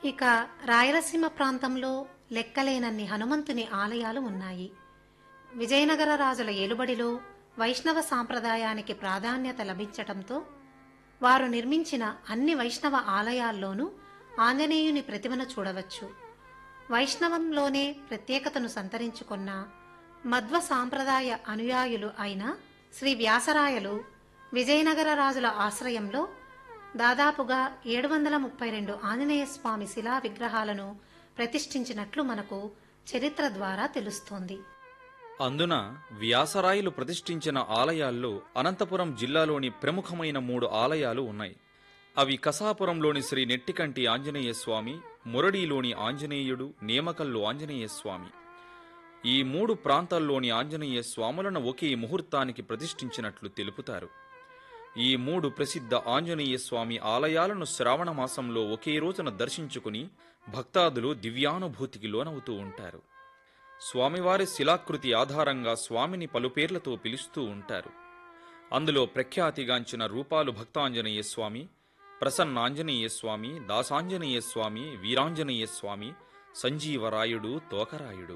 ఇక రాయలసీమ ప్రాంతంలో లెక్కలేనన్ని హనుమంతుని ఆలయాలు ఉన్నాయి విజయనగర రాజుల ఏలుబడిలో వైష్ణవ సాంప్రదాయానికి ప్రాధాన్యత లభించటంతో వారు నిర్మించిన అన్ని వైష్ణవ ఆలయాల్లోనూ ఆంజనేయుని ప్రతిమను చూడవచ్చు వైష్ణవంలోనే ప్రత్యేకతను సంతరించుకున్న మధ్వ సాంప్రదాయ అనుయాయులు అయిన శ్రీ వ్యాసరాయలు విజయనగర రాజుల ఆశ్రయంలో దాదాపుగా ఏడు వందల ముప్పై రెండు ఆంజనేయ స్వామి శిలా విగ్రహాలను ప్రతిష్ఠించినట్లు మనకు చరిత్ర ద్వారా తెలుస్తోంది అందున వ్యాసరాయలు ప్రతిష్ఠించిన ఆలయాల్లో అనంతపురం జిల్లాలోని ప్రముఖమైన మూడు ఆలయాలు ఉన్నాయి అవి కసాపురంలోని శ్రీ నెట్టికంటి ఆంజనేయ స్వామి మురడిలోని ఆంజనేయుడు నేమకల్లు ఆంజనేయ స్వామి ఈ మూడు ప్రాంతాల్లోని ఆంజనేయ స్వాములను ఒకే ముహూర్తానికి ప్రతిష్ఠించినట్లు తెలుపుతారు ఈ మూడు ప్రసిద్ధ ఆంజనేయ స్వామి ఆలయాలను శ్రావణ మాసంలో ఒకే రోజున దర్శించుకుని భక్తాదులు దివ్యానుభూతికి లోనవుతూ ఉంటారు స్వామివారి శిలాకృతి ఆధారంగా స్వామిని పలు పేర్లతో పిలుస్తూ ఉంటారు అందులో ప్రఖ్యాతిగాంచిన రూపాలు భక్తాంజనేయ స్వామి ప్రసన్నాంజనేయ స్వామి దాసాంజనేయ స్వామి వీరాంజనేయ స్వామి సంజీవరాయుడు తోకరాయుడు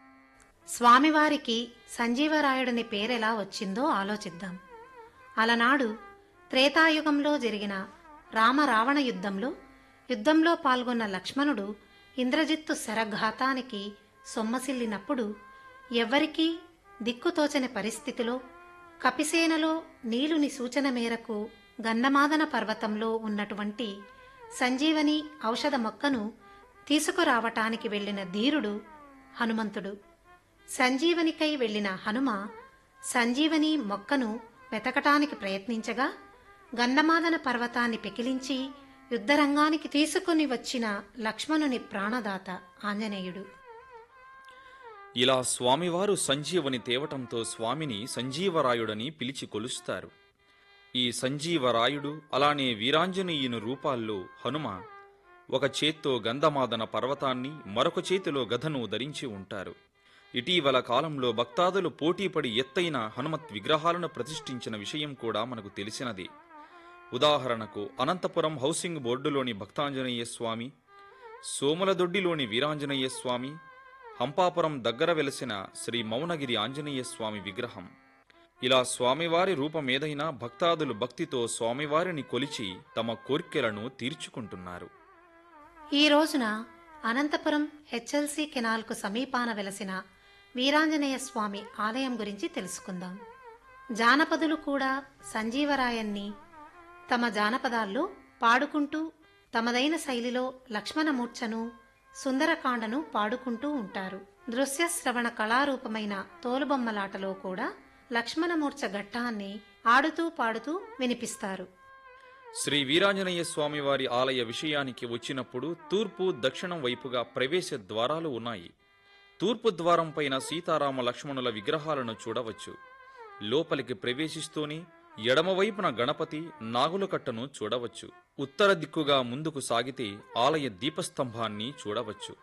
స్వామివారికి సంజీవరాయుడిని పేరెలా వచ్చిందో ఆలోచిద్దాం అలనాడు త్రేతాయుగంలో జరిగిన రామరావణ యుద్ధంలో యుద్ధంలో పాల్గొన్న లక్ష్మణుడు ఇంద్రజిత్తు శరఘాతానికి సొమ్మసిల్లినప్పుడు ఎవ్వరికీ దిక్కుతోచని పరిస్థితిలో కపిసేనలో నీలుని సూచన మేరకు గంధమాదన పర్వతంలో ఉన్నటువంటి సంజీవని ఔషధ మొక్కను తీసుకురావటానికి వెళ్ళిన ధీరుడు హనుమంతుడు సంజీవనికై వెళ్ళిన హనుమ సంజీవని మొక్కను వెతకటానికి ప్రయత్నించగా గంధమాదన పర్వతాన్ని పెకిలించి యుద్ధరంగానికి తీసుకుని వచ్చిన లక్ష్మణుని ప్రాణదాత ఆంజనేయుడు ఇలా స్వామివారు సంజీవని తేవటంతో స్వామిని సంజీవరాయుడని పిలిచి కొలుస్తారు ఈ సంజీవరాయుడు అలానే వీరాంజనేయుని రూపాల్లో హనుమ ఒక చేత్తో గంధమాదన పర్వతాన్ని మరొక చేతిలో గదను ధరించి ఉంటారు ఇటీవల కాలంలో భక్తాదులు పోటీపడి ఎత్తైన హనుమత్ విగ్రహాలను ప్రతిష్ఠించిన విషయం కూడా మనకు తెలిసినదే ఉదాహరణకు అనంతపురం హౌసింగ్ బోర్డులోని భక్తాంజనేయ స్వామి సోములదొడ్డిలోని వీరాంజనేయ స్వామి హంపాపురం దగ్గర వెలసిన శ్రీ మౌనగిరి ఆంజనేయ స్వామి విగ్రహం ఇలా స్వామివారి రూపమేదైనా భక్తాదులు భక్తితో స్వామివారిని కొలిచి తమ కోర్కెలను తీర్చుకుంటున్నారు ఈ రోజున అనంతపురం హెచ్ఎల్సి కెనాల్కు సమీపాన వెలసిన వీరాంజనేయ స్వామి ఆలయం గురించి తెలుసుకుందాం జానపదులు కూడా సంజీవరాయన్ని తమ జానపదాల్లో పాడుకుంటూ తమదైన శైలిలో లక్ష్మణమూర్ఛను సుందరకాండను పాడుకుంటూ ఉంటారు దృశ్య శ్రవణ కళారూపమైన తోలుబొమ్మలాటలో కూడా లక్ష్మణమూర్ఛ ఘట్టాన్ని ఆడుతూ పాడుతూ వినిపిస్తారు శ్రీ వీరాంజనేయ స్వామివారి ఆలయ విషయానికి వచ్చినప్పుడు తూర్పు దక్షిణం వైపుగా ప్రవేశ ద్వారాలు ఉన్నాయి తూర్పు ద్వారం పైన సీతారామ లక్ష్మణుల విగ్రహాలను చూడవచ్చు లోపలికి ప్రవేశిస్తూనే ఎడమవైపున గణపతి నాగులకట్టను చూడవచ్చు ఉత్తర దిక్కుగా ముందుకు సాగితే ఆలయ దీపస్తంభాన్ని చూడవచ్చు